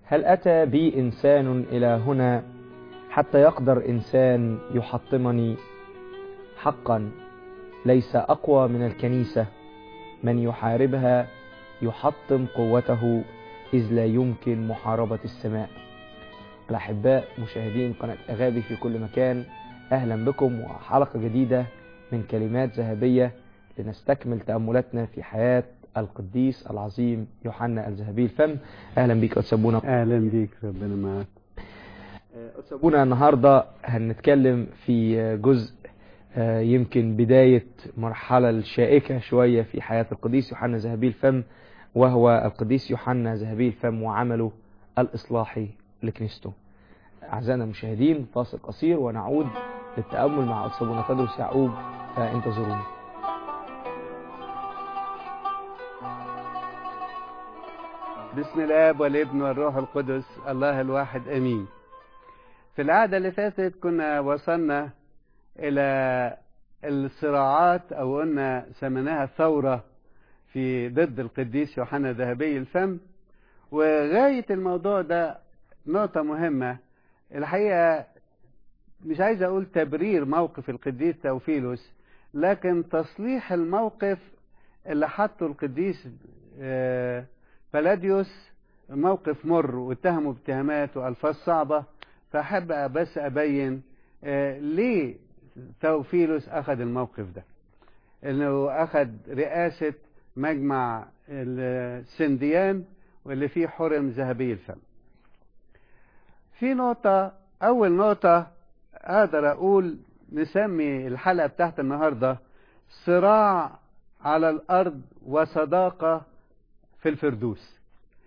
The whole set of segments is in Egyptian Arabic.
هل أتى بي إنسان إلى هنا حتى يقدر إنسان يحطمني حقا ليس أقوى من الكنيسة من يحاربها يحطم قوته إذ لا يمكن محاربة السماء الأحباء مشاهدين قناة أغابي في كل مكان أهلا بكم وحلقة جديدة من كلمات ذهبية لنستكمل تأملاتنا في حياة القديس العظيم يوحنا الذهبي الفم أهلا بك أتسابونا اهلا بيك ربنا معاك أتسابونا النهاردة هنتكلم في جزء يمكن بداية مرحلة الشائكة شوية في حياة القديس يوحنا ذهبي الفم وهو القديس يوحنا ذهبي الفم وعمله الإصلاحي لكنيسته أعزائنا المشاهدين فاصل قصير ونعود للتأمل مع أتسابونا تدرس يعقوب فانتظرونا بسم الاب والابن والروح القدس الله الواحد امين في العادة اللي فاتت كنا وصلنا الى الصراعات او قلنا سميناها ثورة في ضد القديس يوحنا ذهبي الفم وغاية الموضوع ده نقطة مهمة الحقيقة مش عايز اقول تبرير موقف القديس توفيلوس لكن تصليح الموقف اللي حطه القديس آه بلاديوس موقف مر واتهموا باتهامات والفاظ صعبه فاحب بس ابين آه ليه توفيلوس اخذ الموقف ده انه اخذ رئاسه مجمع السنديان واللي فيه حرم ذهبي الفم في نقطه اول نقطه اقدر اقول نسمي الحلقه بتاعت النهارده صراع على الارض وصداقه في الفردوس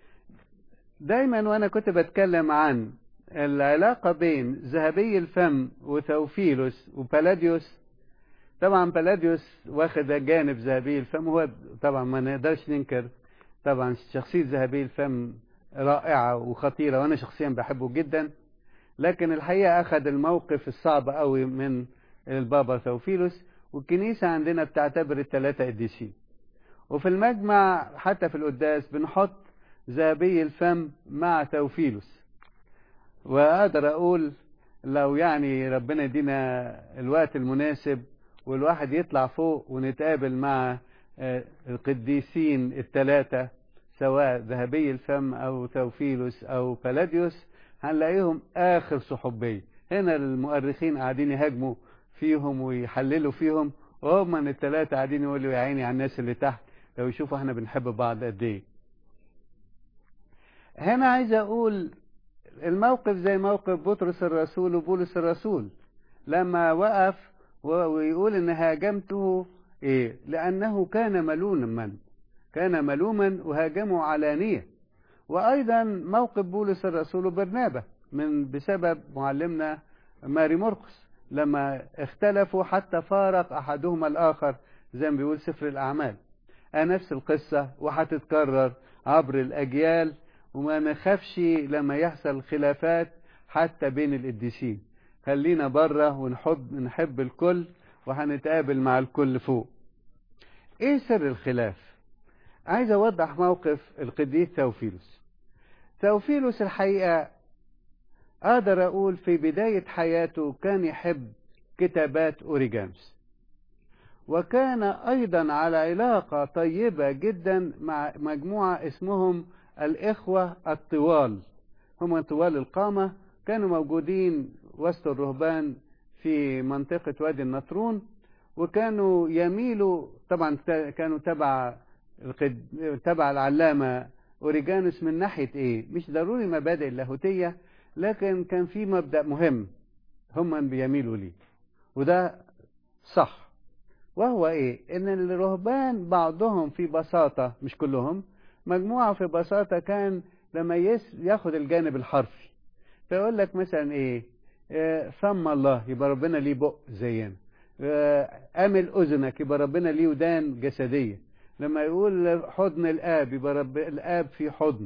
دايما وانا كنت بتكلم عن العلاقة بين ذهبي الفم وثوفيلوس وبلاديوس طبعا بلاديوس واخد جانب ذهبي الفم هو طبعا ما نقدرش ننكر طبعا شخصية ذهبي الفم رائعة وخطيرة وانا شخصيا بحبه جدا لكن الحقيقة اخذ الموقف الصعب قوي من البابا ثوفيلوس والكنيسة عندنا بتعتبر الثلاثة قديسين وفي المجمع حتى في القداس بنحط ذهبي الفم مع توفيلوس واقدر اقول لو يعني ربنا يدينا الوقت المناسب والواحد يطلع فوق ونتقابل مع القديسين الثلاثة سواء ذهبي الفم او توفيلوس او بلاديوس هنلاقيهم اخر صحوبية هنا المؤرخين قاعدين يهاجموا فيهم ويحللوا فيهم وهم الثلاثة قاعدين يقولوا يا عيني على الناس اللي تحت لو يشوفوا احنا بنحب بعض قد ايه هنا عايز اقول الموقف زي موقف بطرس الرسول وبولس الرسول لما وقف ويقول ان هاجمته ايه لانه كان ملوما كان ملوما وهاجمه علانية وايضا موقف بولس الرسول وبرنابة من بسبب معلمنا ماري مرقس لما اختلفوا حتى فارق احدهما الاخر زي ما بيقول سفر الاعمال نفس القصة وهتتكرر عبر الأجيال وما نخافش لما يحصل خلافات حتى بين القديسين خلينا بره ونحب نحب الكل وهنتقابل مع الكل فوق ايه سر الخلاف عايز اوضح موقف القديس توفيلوس توفيلوس الحقيقة اقدر اقول في بداية حياته كان يحب كتابات اوريجانوس وكان أيضا على علاقة طيبة جدا مع مجموعة اسمهم الإخوة الطوال هم طوال القامة كانوا موجودين وسط الرهبان في منطقة وادي النطرون وكانوا يميلوا طبعا كانوا تبع تبع العلامة أوريجانوس من ناحية إيه؟ مش ضروري مبادئ اللاهوتية لكن كان في مبدأ مهم هم بيميلوا ليه وده صح وهو ايه ان الرهبان بعضهم في بساطة مش كلهم مجموعة في بساطة كان لما يس ياخد الجانب الحرفي فيقول لك مثلا ايه اه ثم الله يبقى ربنا ليه بق زينا اه امل اذنك يبقى ربنا ليه ودان جسدية لما يقول حضن الاب يبقى رب الاب في حضن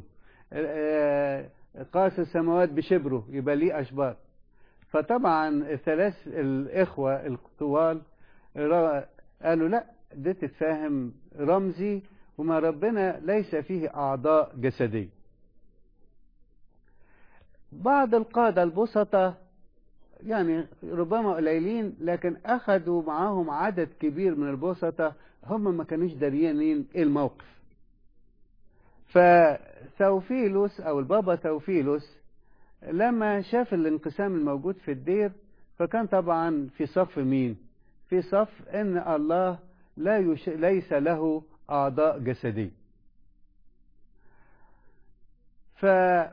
اه قاس السماوات بشبره يبقى ليه اشبار فطبعا الثلاث الاخوة الطوال قالوا لا ده تتفاهم رمزي وما ربنا ليس فيه أعضاء جسدية بعض القادة البسطة يعني ربما قليلين لكن أخذوا معاهم عدد كبير من البسطة هم ما كانوش داريين ايه الموقف فثوفيلوس أو البابا ثوفيلوس لما شاف الانقسام الموجود في الدير فكان طبعا في صف مين في صف ان الله لا يش... ليس له اعضاء جسديه ف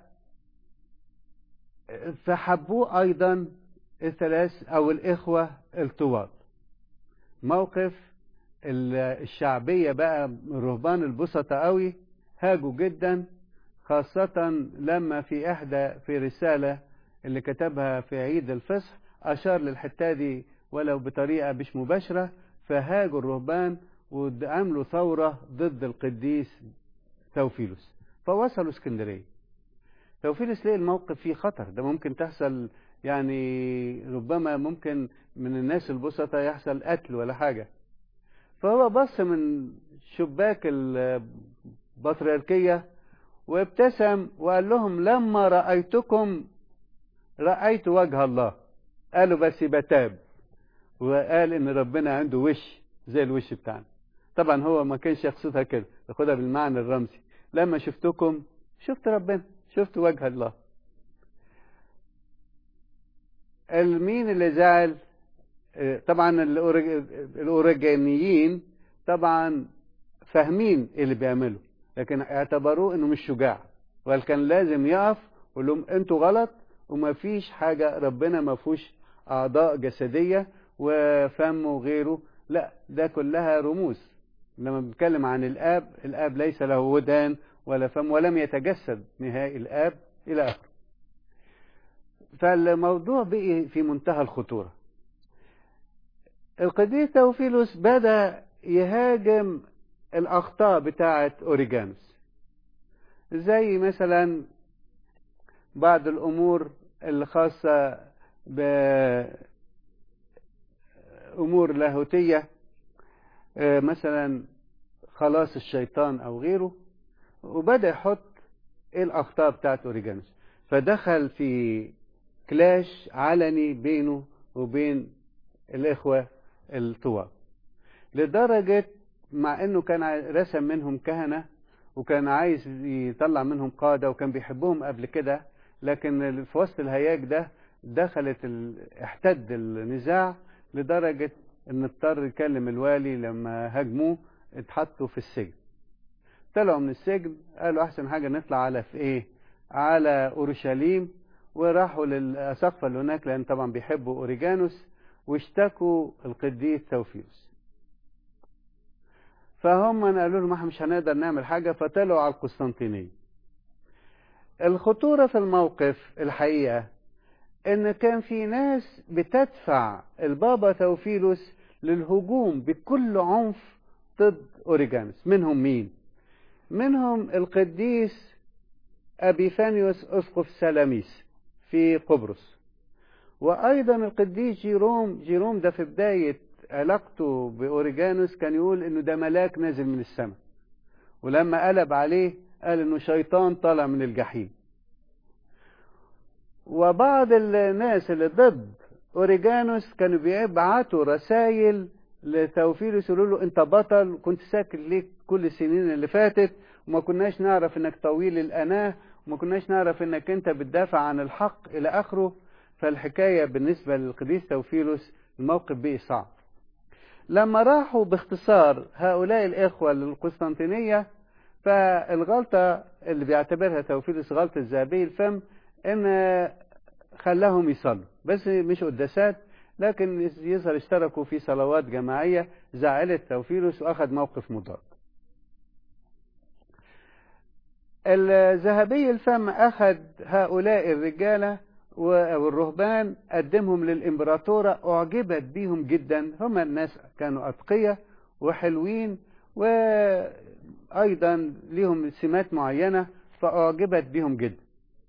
فحبوه ايضا الثلاث او الاخوه الطوال موقف الشعبيه بقى الرهبان البسطة قوي هاجوا جدا خاصة لما في إحدى في رسالة اللي كتبها في عيد الفصح أشار للحتة دي ولو بطريقة مش مباشرة فهاجوا الرهبان وعملوا ثورة ضد القديس توفيلوس فوصلوا اسكندرية توفيلوس ليه الموقف فيه خطر ده ممكن تحصل يعني ربما ممكن من الناس البسطة يحصل قتل ولا حاجة فهو بص من شباك البطريركية وابتسم وقال لهم لما رأيتكم رأيت وجه الله قالوا بس بتاب وقال ان ربنا عنده وش زي الوش بتاعنا طبعا هو ما كانش يقصدها كده ياخدها بالمعنى الرمزي لما شفتكم شفت ربنا شفت وجه الله المين اللي زعل طبعا الاورجانيين طبعا فاهمين اللي بيعمله لكن اعتبروه انه مش شجاع بل كان لازم يقف ويقول لهم انتوا غلط وما فيش حاجه ربنا ما فيهوش اعضاء جسديه وفم وغيره لا ده كلها رموز لما بنتكلم عن الاب الاب ليس له ودان ولا فم ولم يتجسد نهائي الاب الى اخره فالموضوع بقي في منتهى الخطوره القديس توفيلوس بدا يهاجم الاخطاء بتاعه اوريجانوس زي مثلا بعض الامور الخاصه بامور لاهوتيه مثلا خلاص الشيطان او غيره وبدا يحط ايه الاخطاء بتاعه اوريجانوس فدخل في كلاش علني بينه وبين الاخوه الطوال لدرجه مع انه كان رسم منهم كهنه وكان عايز يطلع منهم قاده وكان بيحبهم قبل كده لكن في وسط الهياج ده دخلت ال... احتد النزاع لدرجه ان اضطر يكلم الوالي لما هاجموه اتحطوا في السجن طلعوا من السجن قالوا احسن حاجه نطلع على في ايه على اورشليم وراحوا للاساقفه اللي هناك لان طبعا بيحبوا اوريجانوس واشتكوا القديس توفيوس فهم قالوا لهم احنا مش هنقدر نعمل حاجة فطلعوا على القسطنطينية الخطورة في الموقف الحقيقة ان كان في ناس بتدفع البابا توفيلوس للهجوم بكل عنف ضد اوريجانوس منهم مين منهم القديس ابيفانيوس اسقف سلاميس في قبرص وايضا القديس جيروم جيروم ده في بدايه علاقته باوريجانوس كان يقول انه ده ملاك نازل من السماء ولما قلب عليه قال انه شيطان طالع من الجحيم وبعض الناس اللي ضد اوريجانوس كانوا بيبعتوا رسائل لتوفيلوس يقولوا له انت بطل كنت ساكت ليك كل السنين اللي فاتت وما كناش نعرف انك طويل الاناه وما كناش نعرف انك انت بتدافع عن الحق الى اخره فالحكايه بالنسبه للقديس توفيلوس الموقف بقي صعب لما راحوا باختصار هؤلاء الإخوة للقسطنطينية فالغلطة اللي بيعتبرها توفيلوس غلطة ذهبي الفم إن خلاهم يصلوا بس مش قداسات لكن يظهر اشتركوا في صلوات جماعية زعلت توفيلوس وأخذ موقف مضاد الذهبي الفم أخذ هؤلاء الرجالة والرهبان قدمهم للإمبراطورة أعجبت بيهم جدا هم الناس كانوا أتقية وحلوين وأيضا ليهم سمات معينة فأعجبت بيهم جدا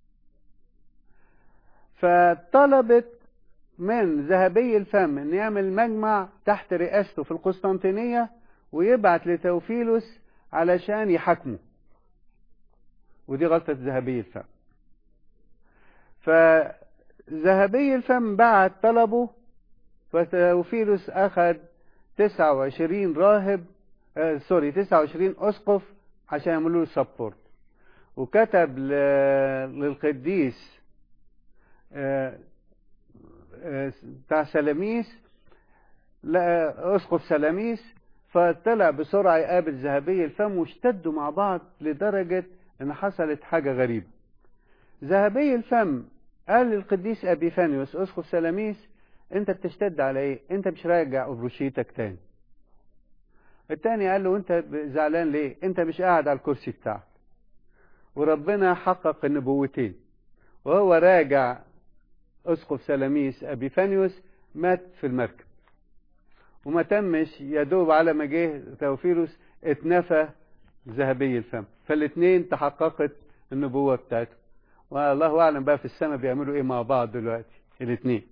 فطلبت من ذهبي الفم أن يعمل مجمع تحت رئاسته في القسطنطينية ويبعت لتوفيلوس علشان يحاكمه ودي غلطة ذهبي الفم فذهبي الفم بعت طلبه فتوفيلوس أخذ 29 راهب آه سوري 29 أسقف عشان يعملوا له سبورت وكتب ل... للقديس آه آه بتاع سلاميس لا أسقف سلاميس فطلع بسرعة يقابل ذهبي الفم واشتدوا مع بعض لدرجة ان حصلت حاجة غريبة ذهبي الفم قال للقديس ابيفانيوس اسقف سلاميس انت بتشتد على ايه انت مش راجع ابروشيتك تاني التاني قال له انت زعلان ليه انت مش قاعد على الكرسي بتاعك وربنا حقق النبوتين وهو راجع اسقف سلاميس ابيفانيوس مات في المركب وما تمش يدوب على ما جه توفيروس اتنفى ذهبي الفم فالاثنين تحققت النبوة بتاعته والله أعلم بقى في السماء بيعملوا إيه مع بعض دلوقتي الاثنين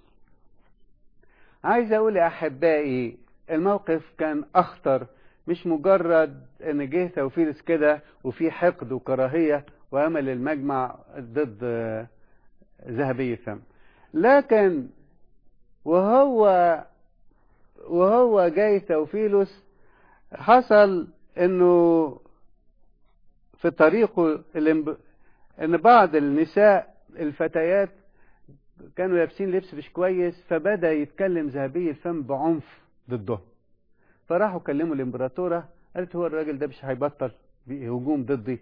عايز أقول يا أحبائي الموقف كان أخطر مش مجرد إن جه توفيرس كده وفي حقد وكراهية وأمل المجمع ضد ذهبي الفم لكن وهو وهو جاي توفيلوس حصل انه في طريقه الانب... ان بعض النساء الفتيات كانوا لابسين لبس مش كويس فبدا يتكلم ذهبي الفم بعنف ضدهم فراحوا كلموا الامبراطوره قالت هو الراجل ده مش هيبطل هجوم ضدي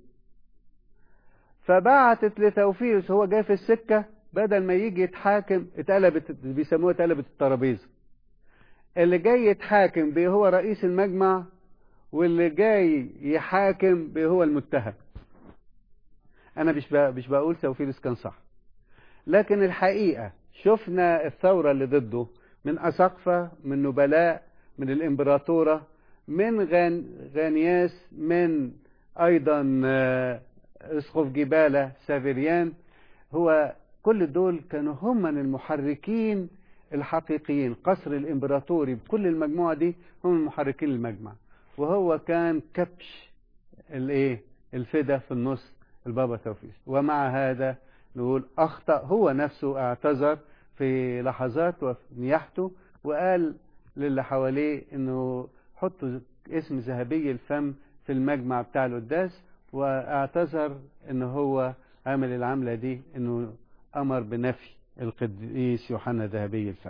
فبعتت لتوفيلوس هو جاي في السكه بدل ما يجي يتحاكم اتقلبت بيسموها اتقلبت الترابيزه اللي جاي يتحاكم بيه هو رئيس المجمع واللي جاي يحاكم بيه هو المتهم انا مش مش بقول توفيلوس كان صح لكن الحقيقه شفنا الثوره اللي ضده من اساقفه من نبلاء من الامبراطوره من غان غانياس من ايضا اسقف جباله سافيريان هو كل دول كانوا هم من المحركين الحقيقيين قصر الامبراطوري بكل المجموعه دي هم المحركين المجمع وهو كان كبش الايه الفدا في النص البابا توفيق ومع هذا نقول اخطا هو نفسه اعتذر في لحظات نياحته وقال للي حواليه انه حطوا اسم ذهبي الفم في المجمع بتاع القداس واعتذر ان هو عمل العمله دي انه امر بنفي القديس يوحنا ذهبي الفم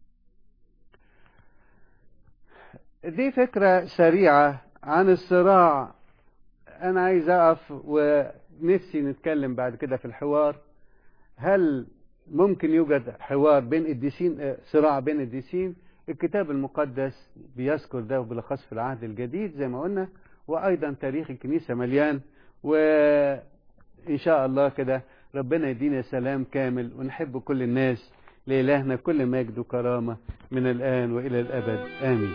دي فكرة سريعة عن الصراع أنا عايز أقف ونفسي نتكلم بعد كده في الحوار هل ممكن يوجد حوار بين الديسين صراع بين الديسين الكتاب المقدس بيذكر ده وبالأخص في العهد الجديد زي ما قلنا وأيضا تاريخ الكنيسة مليان وإن شاء الله كده ربنا يدينا سلام كامل ونحب كل الناس لإلهنا كل مجد وكرامة من الآن وإلى الأبد آمين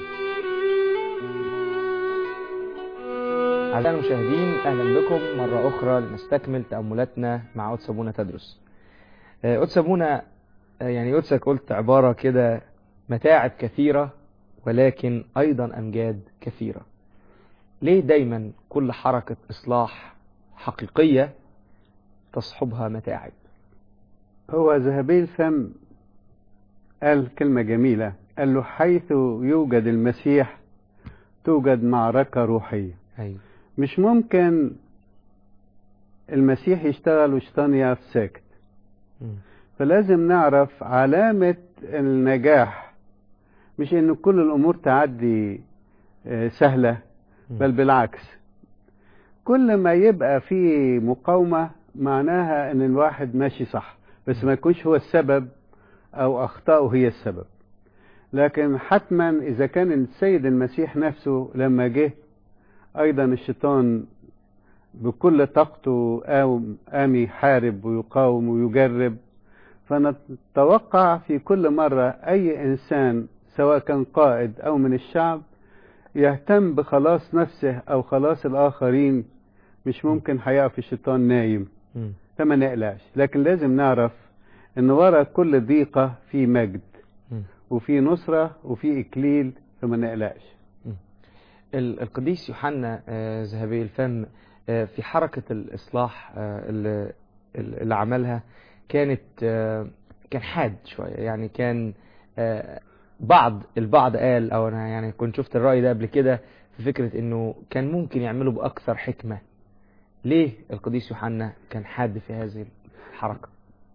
أعزائي المشاهدين أهلا بكم مرة أخرى لنستكمل تأملاتنا مع قدس أبونا تدرس قدس أبونا يعني قدسك قلت عبارة كده متاعب كثيرة ولكن أيضا أمجاد كثيرة ليه دايما كل حركة إصلاح حقيقية تصحبها متاعب هو ذهبي الفم قال كلمة جميلة قال له حيث يوجد المسيح توجد معركة روحية أيوة. مش ممكن المسيح يشتغل والشيطان يقف ساكت م. فلازم نعرف علامة النجاح مش ان كل الامور تعدي سهلة بل بالعكس كل ما يبقى في مقاومة معناها ان الواحد ماشي صح بس ما يكونش هو السبب او اخطائه هي السبب لكن حتما اذا كان السيد المسيح نفسه لما جه ايضا الشيطان بكل طاقته قام يحارب ويقاوم ويجرب فنتوقع في كل مرة أي إنسان سواء كان قائد أو من الشعب يهتم بخلاص نفسه أو خلاص الآخرين مش ممكن هيقف الشيطان نايم فما نقلقش لكن لازم نعرف ان ورا كل ضيقة في مجد وفي نصرة وفي إكليل فما نقلقش القديس يوحنا ذهبي الفم في حركة الإصلاح اللي, اللي عملها كانت آه، كان حاد شوية يعني كان آه، بعض البعض قال او انا يعني كنت شفت الرأي ده قبل كده في فكرة انه كان ممكن يعملوا باكثر حكمة ليه القديس يوحنا كان حاد في هذه الحركة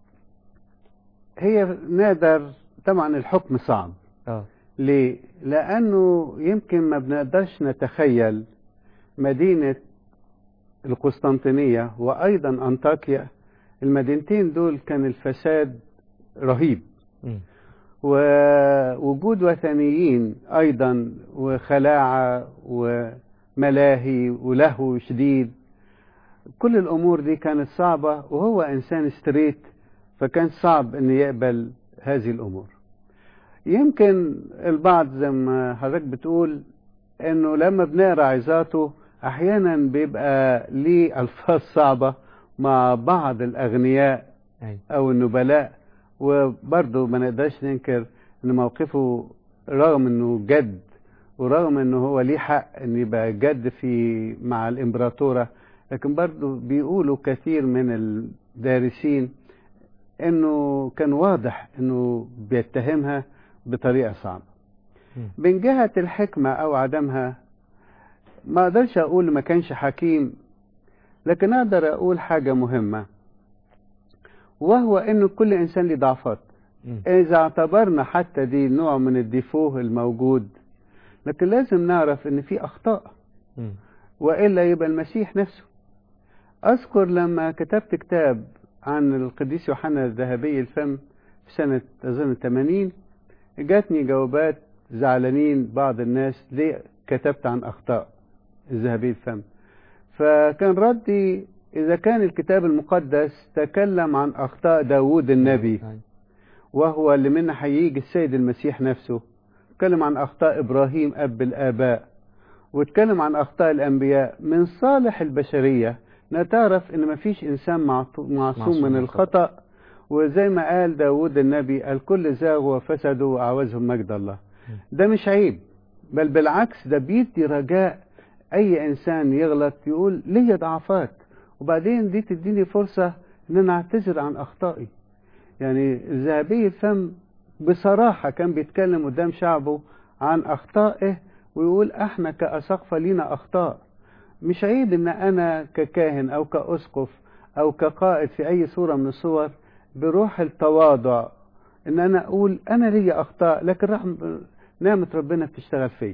هي نقدر طبعا الحكم صعب اه ليه؟ لأنه يمكن ما بنقدرش نتخيل مدينة القسطنطينية وأيضا أنطاكيا المدينتين دول كان الفساد رهيب مم. ووجود وثنيين أيضا وخلاعة وملاهي ولهو شديد كل الأمور دي كانت صعبة وهو إنسان ستريت فكان صعب أن يقبل هذه الأمور يمكن البعض زي ما حضرتك بتقول انه لما بنقرا عظاته احيانا بيبقى ليه الفاظ صعبه مع بعض الاغنياء أيوة. او النبلاء وبرضه ما نقدرش ننكر ان موقفه رغم انه جد ورغم انه هو ليه حق ان يبقى جد في مع الامبراطوره لكن برضه بيقولوا كثير من الدارسين انه كان واضح انه بيتهمها بطريقه صعبه مم. من جهه الحكمه او عدمها ما اقدرش اقول ما كانش حكيم لكن اقدر اقول حاجه مهمه وهو ان كل انسان له ضعفات مم. اذا اعتبرنا حتى دي نوع من الديفوه الموجود لكن لازم نعرف ان في اخطاء مم. والا يبقى المسيح نفسه اذكر لما كتبت كتاب عن القديس يوحنا الذهبي الفم في سنة أظن 80 جاتني جوابات زعلانين بعض الناس ليه كتبت عن أخطاء الذهبي الفم فكان ردي إذا كان الكتاب المقدس تكلم عن أخطاء داود النبي أيوة. وهو اللي منه هيجي السيد المسيح نفسه اتكلم عن أخطاء إبراهيم أب الآباء واتكلم عن أخطاء الأنبياء من صالح البشرية نتعرف إن مفيش إنسان معصو- معصوم معصوم من من الخطأ وزي ما قال داود النبي الكل زاغوا وفسدوا وأعوزهم مجد الله ده مش عيب بل بالعكس ده بيدي رجاء أي إنسان يغلط يقول ليا ضعفات وبعدين دي تديني فرصة إن أنا أعتذر عن أخطائي يعني الذهبي الفم بصراحة كان بيتكلم قدام شعبه عن أخطائه ويقول احنا كأساقفة لينا أخطاء مش عيب إن أنا ككاهن أو كأسقف أو كقائد في أي صورة من الصور بروح التواضع إن أنا أقول أنا ليا أخطاء لكن رحم نعمة ربنا بتشتغل فيا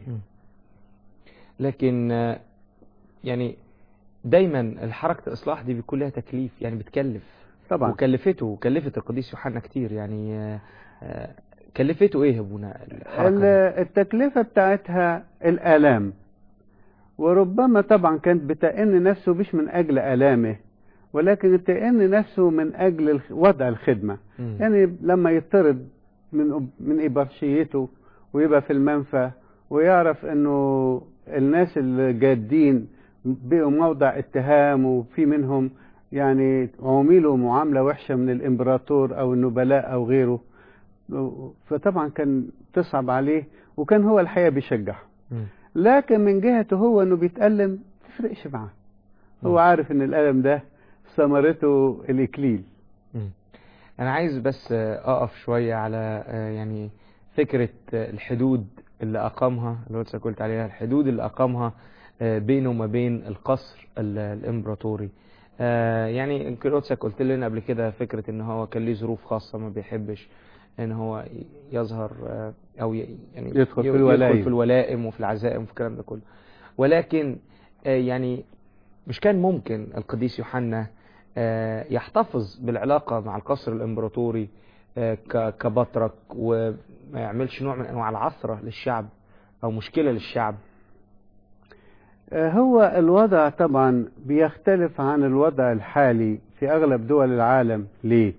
لكن آه، يعني دايما الحركة الإصلاح دي بيكون لها تكليف يعني بتكلف طبعا وكلفته وكلفت القديس يوحنا كتير يعني آه، آه، كلفته ايه يا ابونا الحركة ال- دي؟ التكلفة بتاعتها الآلام وربما طبعا كانت بتأن نفسه مش من أجل آلامه ولكن تأن نفسه من أجل الخ- وضع الخدمة مم. يعني لما يطرد من أب- من إبرشيته ويبقى في المنفى ويعرف انه الناس الجادين بقوا موضع اتهام وفي منهم يعني عملوا معاملة وحشة من الامبراطور او النبلاء او غيره فطبعا كان تصعب عليه وكان هو الحقيقة بيشجعه مم. لكن من جهته هو انه بيتألم تفرقش معاه هو مم. عارف ان الألم ده ثمرته الإكليل مم. انا عايز بس آه، اقف شوية على آه، يعني فكرة آه، الحدود اللي اقامها اللي قلت قلت عليها الحدود اللي اقامها آه، بينه وما بين القصر ال- الامبراطوري آه، يعني يمكن قدسك قلت لنا قبل كده فكرة ان هو كان ليه ظروف خاصة ما بيحبش ان هو ي- يظهر آه، او ي- يعني يدخل في ي- الولائم. يدخل في الولائم وفي العزائم وفي الكلام ده كله ولكن آه، يعني مش كان ممكن القديس يوحنا آه، يحتفظ بالعلاقة مع القصر الإمبراطوري آه، ك- كبطرك وما يعملش نوع من أنواع العثرة للشعب أو مشكلة للشعب آه، هو الوضع طبعا بيختلف عن الوضع الحالي في أغلب دول العالم ليه؟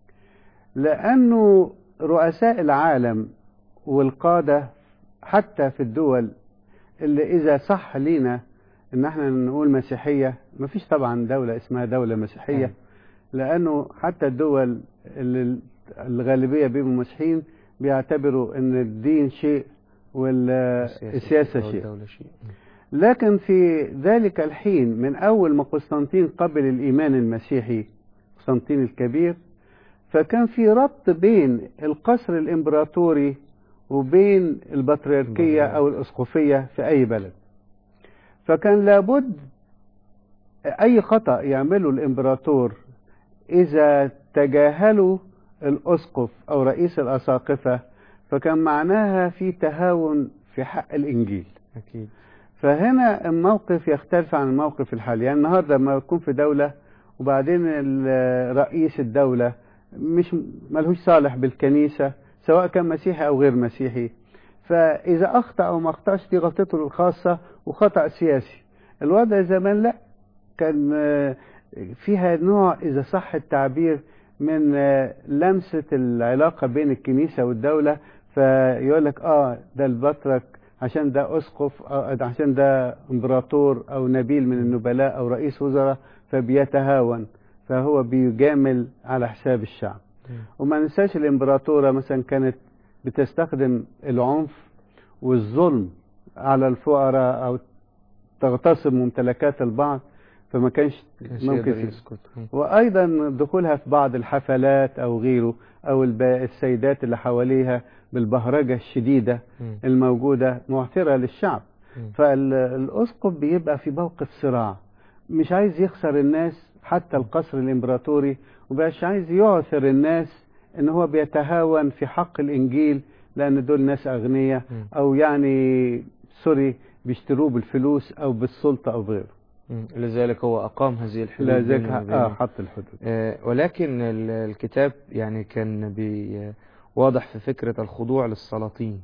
لأنه رؤساء العالم والقادة حتى في الدول اللي إذا صح لينا إن احنا نقول مسيحية مفيش طبعا دولة اسمها دولة مسيحية أيوة. لأنه حتى الدول اللي الغالبية بيبقوا مسيحيين بيعتبروا إن الدين شيء والسياسة شيء والدولة شيء لكن في ذلك الحين من أول ما قسطنطين قبل الإيمان المسيحي قسطنطين الكبير فكان في ربط بين القصر الامبراطوري وبين البطريركية او الاسقفية في اي بلد فكان لابد اي خطأ يعمله الامبراطور اذا تجاهلوا الاسقف او رئيس الاساقفة فكان معناها في تهاون في حق الانجيل أكيد فهنا الموقف يختلف عن الموقف الحالي يعني النهارده لما يكون في دولة وبعدين ال- رئيس الدولة مش ملهوش صالح بالكنيسة سواء كان مسيحي أو غير مسيحي فإذا أخطأ أو ما أخطأش دي غلطته الخاصة وخطأ سياسي الوضع زمان لا كان آه، فيها نوع إذا صح التعبير من آه، لمسة العلاقة بين الكنيسة والدولة فيقول لك آه ده البطرك عشان ده أسقف أو ده عشان ده إمبراطور أو نبيل من النبلاء أو رئيس وزراء فبيتهاون فهو بيجامل على حساب الشعب وما ننساش الإمبراطورة مثلا كانت بتستخدم العنف والظلم على الفقراء أو تغتصب ممتلكات البعض فما كانش كانش ممكن يقدر في- يسكت مم. وايضا دخولها في بعض الحفلات او غيره او الب- السيدات اللي حواليها بالبهرجه الشديده مم. الموجوده معثره للشعب مم. فالاسقف بيبقى في موقف صراع مش عايز يخسر الناس حتى القصر الامبراطوري ومش عايز يعثر الناس ان هو بيتهاون في حق الانجيل لان دول ناس اغنياء مم. او يعني سوري بيشتروه بالفلوس او بالسلطه او غيره مم. لذلك هو أقام هذه الحدود لا بينه ذاك وبين اه حط الحدود آه، ولكن ال- الكتاب يعني كان بي واضح في فكرة الخضوع للسلاطين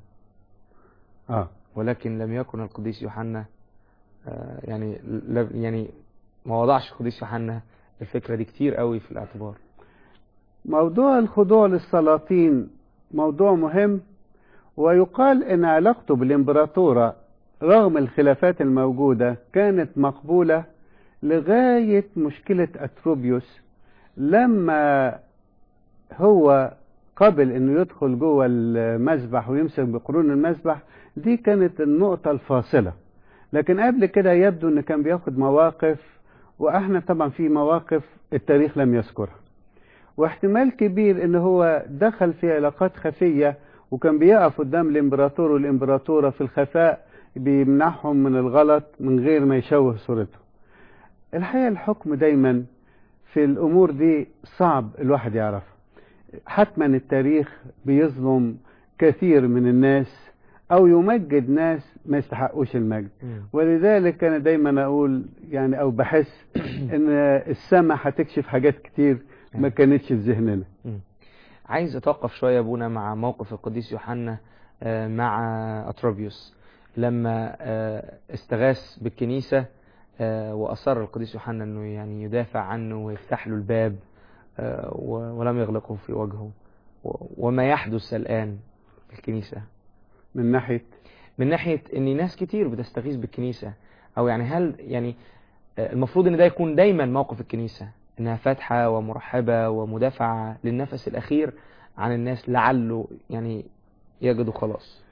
اه ولكن لم يكن القديس يوحنا آه، يعني ل- يعني ما وضعش القديس يوحنا الفكرة دي كتير قوي في الاعتبار موضوع الخضوع للسلاطين موضوع مهم ويقال ان علاقته بالامبراطورة رغم الخلافات الموجودة كانت مقبولة لغاية مشكلة اتروبيوس لما هو قبل انه يدخل جوه المسبح ويمسك بقرون المسبح دي كانت النقطة الفاصلة لكن قبل كده يبدو ان كان بياخد مواقف واحنا طبعا في مواقف التاريخ لم يذكرها واحتمال كبير ان هو دخل في علاقات خفية وكان بيقف قدام الامبراطور والامبراطورة في الخفاء بيمنعهم من الغلط من غير ما يشوه صورته الحقيقة الحكم دايما في الامور دي صعب الواحد يعرفها حتما التاريخ بيظلم كثير من الناس او يمجد ناس ما يستحقوش المجد ولذلك انا دايما اقول يعني او بحس ان السماء هتكشف حاجات كتير ما كانتش في ذهننا مم. عايز اتوقف شوية يا ابونا مع موقف القديس يوحنا آه، مع أتروبيوس لما آه، استغاث بالكنيسة آه، وأصر القديس يوحنا أنه يعني يدافع عنه ويفتح له الباب آه، و- ولم يغلقه في وجهه و- وما يحدث الآن في الكنيسة من ناحية من ناحية ان ناس كتير بتستغيث بالكنيسة او يعني هل يعني آه، المفروض ان ده يكون دايما موقف الكنيسة انها فاتحة ومرحبة ومدافعة للنفس الاخير عن الناس لعله يعني يجدوا خلاص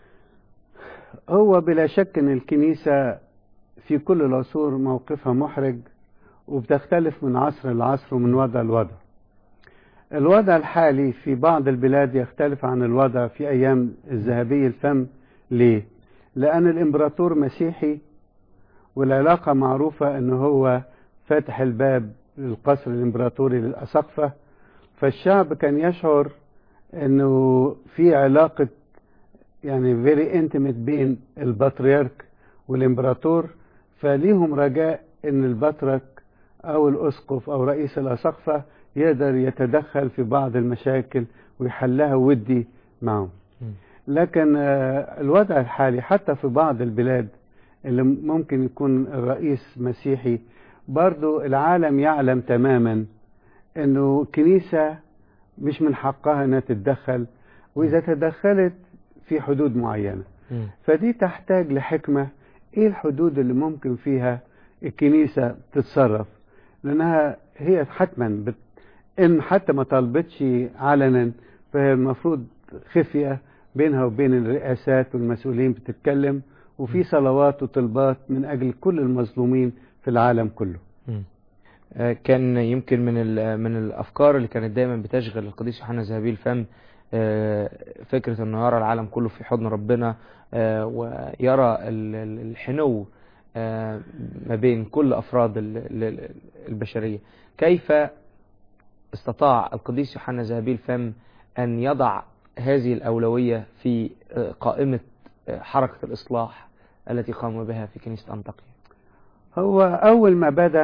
هو بلا شك ان الكنيسة في كل العصور موقفها محرج وبتختلف من عصر لعصر ومن وضع لوضع الوضع الحالي في بعض البلاد يختلف عن الوضع في ايام الذهبي الفم ليه لان الامبراطور مسيحي والعلاقة معروفة ان هو فاتح الباب للقصر الامبراطوري للاسقفة فالشعب كان يشعر انه في علاقة يعني فيري انتمت بين البطريرك والامبراطور فليهم رجاء ان البطرك او الاسقف او رئيس الاسقفة يقدر يتدخل في بعض المشاكل ويحلها ودي معهم لكن آه، الوضع الحالي حتى في بعض البلاد اللي ممكن يكون الرئيس مسيحي برضو العالم يعلم تماما انه كنيسة مش من حقها انها تتدخل واذا تدخلت في حدود معينة فدي تحتاج لحكمة ايه الحدود اللي ممكن فيها الكنيسة تتصرف لانها هي حتما بت... ان حتى ما طلبتش علنا فهي المفروض خفية بينها وبين الرئاسات والمسؤولين بتتكلم وفي صلوات وطلبات من اجل كل المظلومين في العالم كله آه، كان يمكن من ال- من الافكار اللي كانت دايما بتشغل القديس يوحنا ذهبي الفم آه، فكره انه يرى العالم كله في حضن ربنا آه، ويرى ال- ال- الحنو آه، ما بين كل افراد ال- ال- البشريه كيف استطاع القديس يوحنا ذهبي الفم ان يضع هذه الاولويه في آه، قائمه آه، حركه الاصلاح التي قام بها في كنيسه انطاكيا هو أول ما بدأ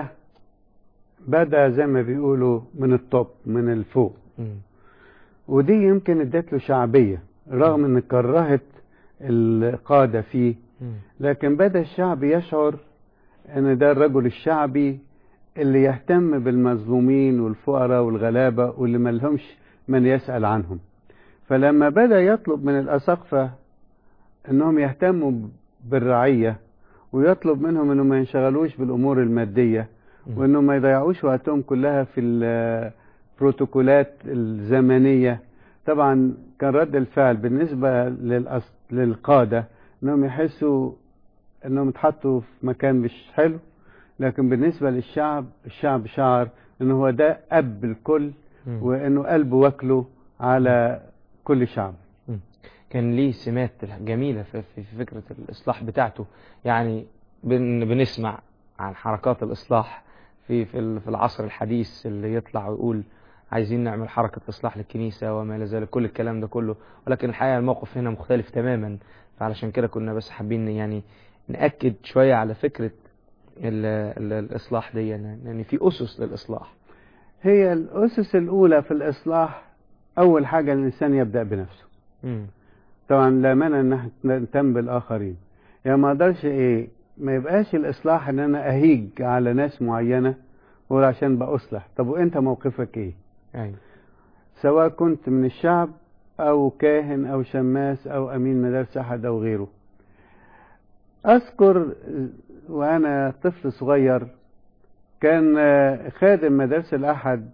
بدأ زي ما بيقولوا من الطب من الفوق مم. ودي يمكن ادت له شعبية رغم ان كرهت القادة فيه مم. لكن بدأ الشعب يشعر ان ده الرجل الشعبي اللي يهتم بالمظلومين والفقراء والغلابة واللي ملهمش من يسأل عنهم فلما بدأ يطلب من الأساقفة انهم يهتموا بالرعية ويطلب منهم انهم ما ينشغلوش بالامور المادية مم. وانهم ما يضيعوش وقتهم كلها في البروتوكولات الزمنية طبعا كان رد الفعل بالنسبة للأص... للقادة انهم يحسوا انهم اتحطوا في مكان مش حلو لكن بالنسبة للشعب الشعب شعر ان هو ده اب الكل مم. وانه قلبه واكله على كل شعب كان ليه سمات جميلة في, في في فكرة الإصلاح بتاعته يعني بن بنسمع عن حركات الإصلاح في في ال- في العصر الحديث اللي يطلع ويقول عايزين نعمل حركة إصلاح للكنيسة وما إلى ذلك كل الكلام ده كله ولكن الحقيقة الموقف هنا مختلف تماما فعلشان كده كنا بس حابين يعني نأكد شوية على فكرة ال ال الإصلاح دي يعني يعني في أسس للإصلاح هي الاسس الاولى في الاصلاح اول حاجة الانسان يبدأ بنفسه مم. طبعا لا مانع ان احنا نهتم بالاخرين يعني ما اقدرش ايه ما يبقاش الاصلاح ان انا اهيج على ناس معينه ولا عشان باصلح طب وانت موقفك ايه أيوة سواء كنت من الشعب او كاهن او شماس او امين مدارس احد او غيره اذكر وانا طفل صغير كان آه، خادم مدارس الاحد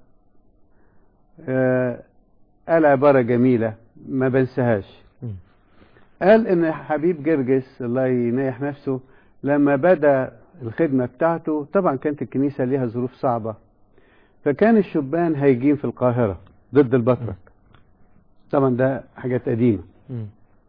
آه، قال عباره جميله ما بنساهاش مم. قال ان حبيب جرجس الله ينيح نفسه لما بدا الخدمه بتاعته طبعا كانت الكنيسه ليها ظروف صعبه فكان الشبان هيجين في القاهره ضد البطرك طبعا ده حاجات قديمه مم.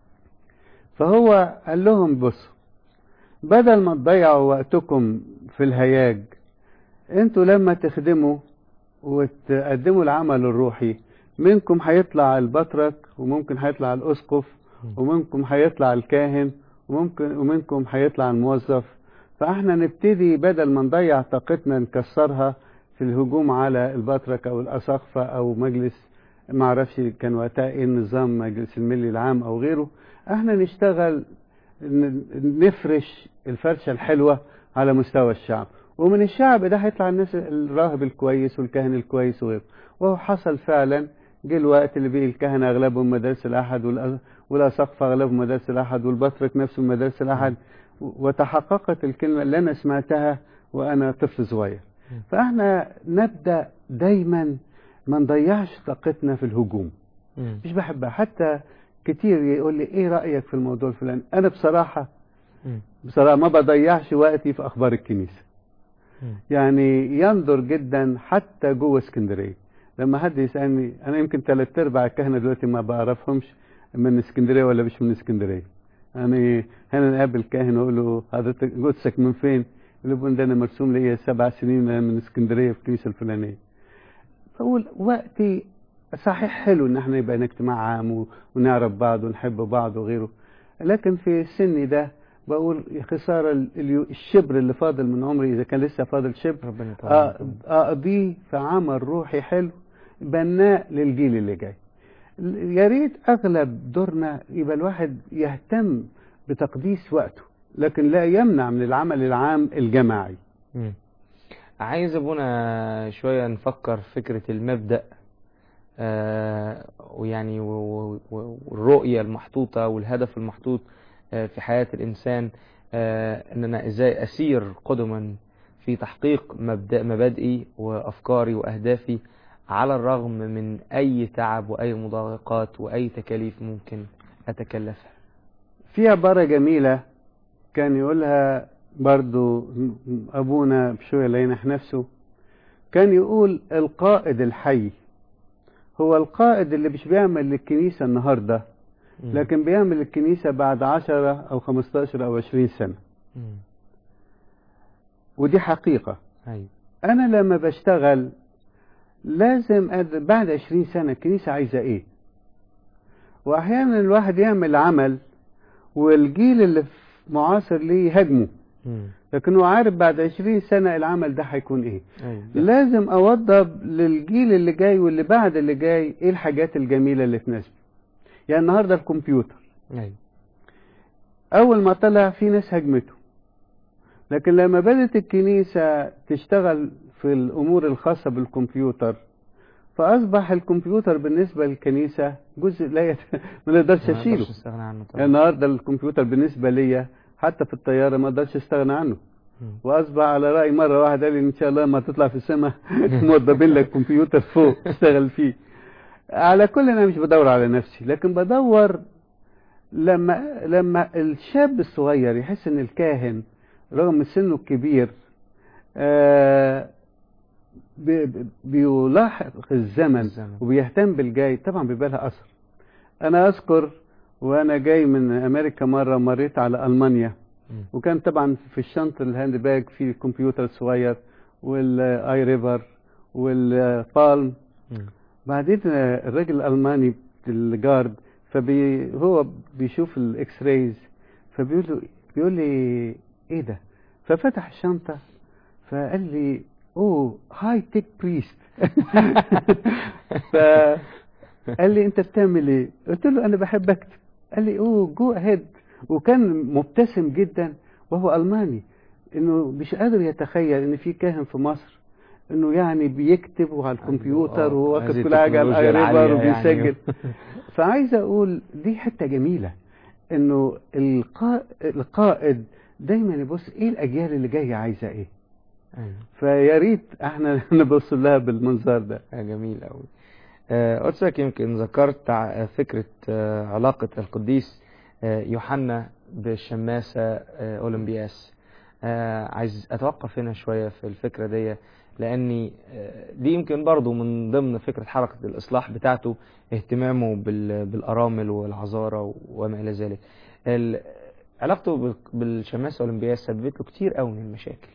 فهو قال لهم بصوا بدل ما تضيعوا وقتكم في الهياج انتوا لما تخدموا وتقدموا العمل الروحي منكم هيطلع البطرك وممكن هيطلع الاسقف ومنكم هيطلع الكاهن وممكن ومنكم هيطلع الموظف فاحنا نبتدي بدل ما نضيع طاقتنا نكسرها في الهجوم على البطرك او الاساقفه او مجلس ما اعرفش كان وقتها ايه النظام مجلس الملي العام او غيره احنا نشتغل ن- نفرش الفرشه الحلوه على مستوى الشعب ومن الشعب ده هيطلع الناس الراهب الكويس والكاهن الكويس وغيره وهو حصل فعلا جه الوقت اللي بقي الكهنه اغلبهم مدارس الاحد والأ- والاساقفه اغلبهم مدارس الاحد والبطرك نفسه مدارس الاحد وتحققت الكلمه اللي انا سمعتها وانا طفل صغير فاحنا نبدا دايما ما نضيعش طاقتنا في الهجوم مم. مش بحبها حتى كتير يقول لي ايه رايك في الموضوع الفلاني انا بصراحه مم. بصراحه ما بضيعش وقتي في اخبار الكنيسه مم. يعني ينظر جدا حتى جوه اسكندريه لما حد يسالني انا يمكن ثلاث ارباع الكهنه دلوقتي ما بعرفهمش من اسكندريه ولا مش من اسكندريه يعني هنا نقابل كاهن واقول له حضرتك جثك من فين؟ يقول لي ده انا مرسوم ليا سبع سنين أنا من اسكندريه في الكنيسه الفلانيه. بقول وقتي صحيح حلو ان احنا يبقى اجتماع عام و- ونعرف بعض ونحب بعض وغيره لكن في سني ده بقول يا خساره ال- اليو- الشبر اللي فاضل من عمري اذا كان لسه فاضل شبر ربنا أ- يطول اقضيه في عمل روحي حلو بناء للجيل اللي جاي يا ريت اغلب دورنا يبقى الواحد يهتم بتقديس وقته لكن لا يمنع من العمل العام الجماعي مم. عايز ابونا شوية نفكر فكرة المبدأ آه ويعني و- و- و- والرؤية المحطوطة والهدف المحطوط آه في حياة الإنسان آه إن أنا إزاي أسير قدما في تحقيق مبدأ مبادئي وأفكاري وأهدافي على الرغم من أي تعب وأي مضايقات وأي تكاليف ممكن أتكلفها في عبارة جميلة كان يقولها برضو أبونا بشوية لينح نفسه كان يقول القائد الحي هو القائد اللي مش بيعمل للكنيسة النهاردة مم. لكن بيعمل للكنيسة بعد عشرة أو خمستاشر أو عشرين سنة مم. ودي حقيقة أيوة أنا لما بشتغل لازم أد... بعد عشرين سنة الكنيسة عايزة إيه وأحيانا الواحد يعمل عمل والجيل اللي في معاصر ليه يهاجمه مم. لكنه عارف بعد عشرين سنة العمل ده هيكون إيه أيوة لازم أوضب للجيل اللي جاي واللي بعد اللي جاي إيه الحاجات الجميلة اللي تناسبه يعني النهاردة الكمبيوتر أيوة أول ما طلع في ناس هجمته لكن لما بدأت الكنيسة تشتغل في الأمور الخاصة بالكمبيوتر فأصبح الكمبيوتر بالنسبة للكنيسة جزء لا يت... ما نقدرش ما أشيله أقدرش أستغنى عنه يعني طبعا النهاردة الكمبيوتر بالنسبة ليا حتى في الطيارة ما أقدرش أستغنى عنه مم. وأصبح على رأي مرة واحد قال لي إن شاء الله ما تطلع في السماء موضبين لك كمبيوتر فوق تشتغل فيه على كل أنا مش بدور على نفسي لكن بدور لما لما الشاب الصغير يحس ان الكاهن رغم سنه الكبير آه بي- بي- بيلاحق الزمن الزمن. وبيهتم بالجاي طبعا بيبقى لها اثر انا اذكر وانا جاي من امريكا مره مريت على المانيا مم. وكان طبعا في الشنطه الهاند باج في كمبيوتر صغير والاي ريفر والبالم مم. بعدين آه، الراجل الالماني الجارد فبي هو بيشوف الاكس رايز فبيقول له بيقول لي ايه ده ففتح الشنطه فقال لي اوه هاي تك بريست فقال لي انت بتعمل ايه قلت له انا بحب اكتب قال لي اوه جو اهيد وكان مبتسم جدا وهو الماني انه مش قادر يتخيل ان في كاهن في مصر انه يعني بيكتب وعلى الكمبيوتر آه، وواخد هذه كل حاجه على التكنولوجيا الاي ريفر العالية يعني. وبيسجل فعايز اقول دي حته جميله انه القائد, القائد دايما يبص ايه الاجيال اللي جايه عايزه ايه أيوة فيا ريت احنا نبص لها بالمنظر ده آه، جميل أوي آه، قدسك يمكن ذكرت ع- فكرة آه، علاقة القديس آه، يوحنا بالشماسة آه، أولمبياس آه، عايز أتوقف هنا شوية في الفكرة دي لأني آه، دي يمكن برضو من ضمن فكرة حركة الإصلاح بتاعته اهتمامه بال- بالأرامل والعذارى وما إلى ذلك ال- علاقته بال- بالشماسة أولمبياس سببت له كتير قوي من المشاكل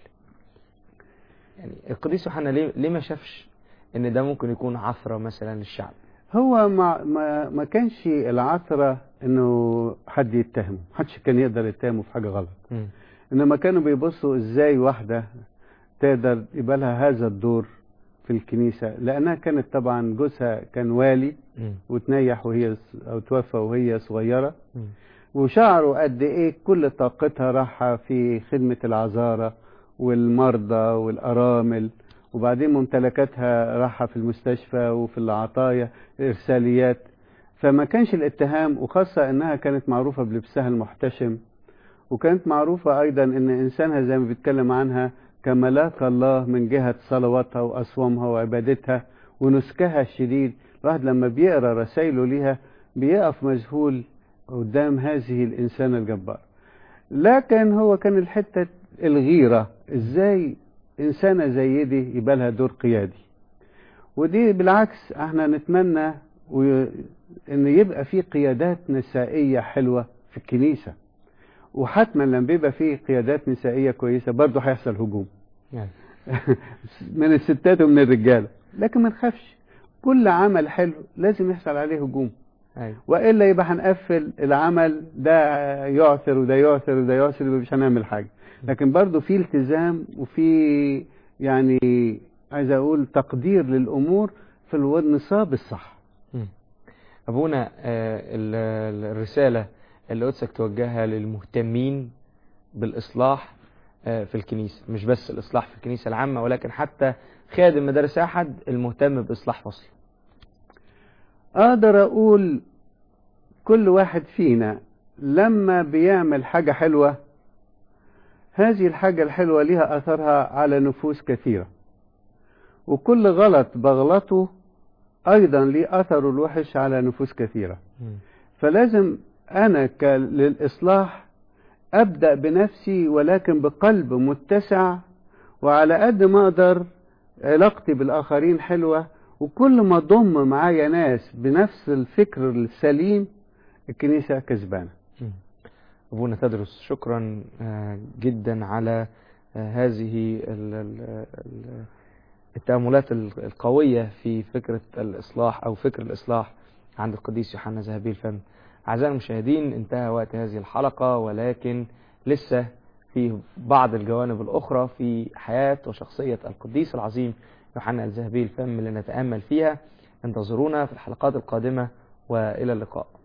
يعني القديس يوحنا ليه ليه ما شافش ان ده ممكن يكون عثرة مثلا للشعب هو ما ما ما كانش العثره انه حد يتهمه محدش كان يقدر يتهمه في حاجه غلط مم. انما كانوا بيبصوا ازاي واحده تقدر يبقى لها هذا الدور في الكنيسه لانها كانت طبعا جوزها كان والي مم. وتنيح وهي او توفى وهي صغيره مم. وشعروا قد ايه كل طاقتها راحة في خدمة العذارى والمرضى والأرامل وبعدين ممتلكاتها راحة في المستشفى وفي العطايا إرساليات فما كانش الاتهام وخاصة انها كانت معروفة بلبسها المحتشم وكانت معروفة ايضا ان انسانها زي ما بيتكلم عنها كملاك الله من جهة صلواتها واصوامها وعبادتها ونسكها الشديد الواحد لما بيقرا رسائله ليها بيقف مذهول قدام هذه الإنسانة الجبارة لكن هو كان الحتة الغيرة إزاي إنسانة زي دي يبقى لها دور قيادي ودي بالعكس احنا نتمنى و- ان يبقى في قيادات نسائية حلوة في الكنيسة وحتما لما بيبقى في قيادات نسائية كويسة برضه هيحصل هجوم يعني من الستات ومن الرجالة لكن ما نخافش كل عمل حلو لازم يحصل عليه هجوم ايوه والا يبقى هنقفل العمل ده يعثر وده يعثر وده يعثر يبقى مش هنعمل حاجه لكن برضو في التزام وفي يعني عايز اقول تقدير للامور في النصاب الصح مم. ابونا آه، ال- ال- الرسالة اللي قدسك توجهها للمهتمين بالاصلاح آه، في الكنيسة مش بس الاصلاح في الكنيسة العامة ولكن حتى خادم مدارس احد المهتم باصلاح فصل اقدر اقول كل واحد فينا لما بيعمل حاجه حلوه هذه الحاجه الحلوه ليها اثرها على نفوس كثيره وكل غلط بغلطه ايضا ليه اثره الوحش على نفوس كثيره فلازم انا ك- للاصلاح ابدا بنفسي ولكن بقلب متسع وعلى قد ما اقدر علاقتي بالآخرين حلوة وكل ما ضم معايا ناس بنفس الفكر السليم الكنيسة كسبانة أبونا تدرس شكرا جدا على هذه التأملات القوية في فكرة الإصلاح أو فكر الإصلاح عند القديس يوحنا ذهبي الفم أعزائي المشاهدين انتهى وقت هذه الحلقة ولكن لسه في بعض الجوانب الأخرى في حياة وشخصية القديس العظيم يوحنا الذهبي الفم اللي نتأمل فيها انتظرونا في الحلقات القادمة وإلى اللقاء